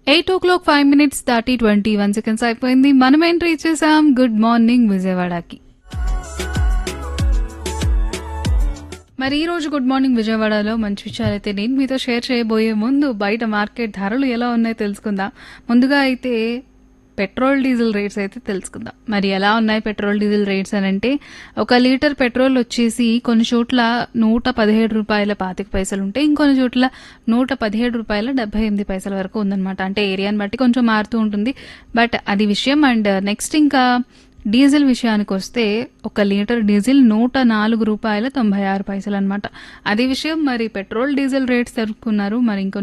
eight o'clock five minutes దాటి twenty one seconds అయిపోయింది మనం ఎంట్రీ ఇచ్చేసాం గుడ్ మార్నింగ్ విజయవాడకి మరి ఈ రోజు గుడ్ మార్నింగ్ విజయవాడలో మంచి విషయాలు అయితే నేను మీతో షేర్ చేయబోయే ముందు బయట మార్కెట్ ధరలు ఎలా ఉన్నాయో తెలుసుకుందాం ముందుగా అయితే పెట్రోల్ డీజిల్ రేట్స్ అయితే తెలుసుకుందాం మరి ఎలా ఉన్నాయి పెట్రోల్ డీజిల్ రేట్స్ అని అంటే ఒక లీటర్ పెట్రోల్ వచ్చేసి కొన్ని చోట్ల నూట పదిహేడు రూపాయల పాతిక పైసలు ఉంటే ఇంకొన్ని చోట్ల నూట పదిహేడు రూపాయల డెబ్బై ఎనిమిది పైసల వరకు ఉందన్నమాట అంటే ఏరియాని బట్టి కొంచెం మారుతూ ఉంటుంది బట్ అది విషయం అండ్ నెక్స్ట్ ఇంకా డీజిల్ విషయానికి వస్తే ఒక లీటర్ డీజిల్ నూట నాలుగు రూపాయల తొంభై ఆరు పైసలు అనమాట అది విషయం మరి పెట్రోల్ డీజిల్ రేట్స్ తెలుసుకున్నారు మరి ఇంకొన్ని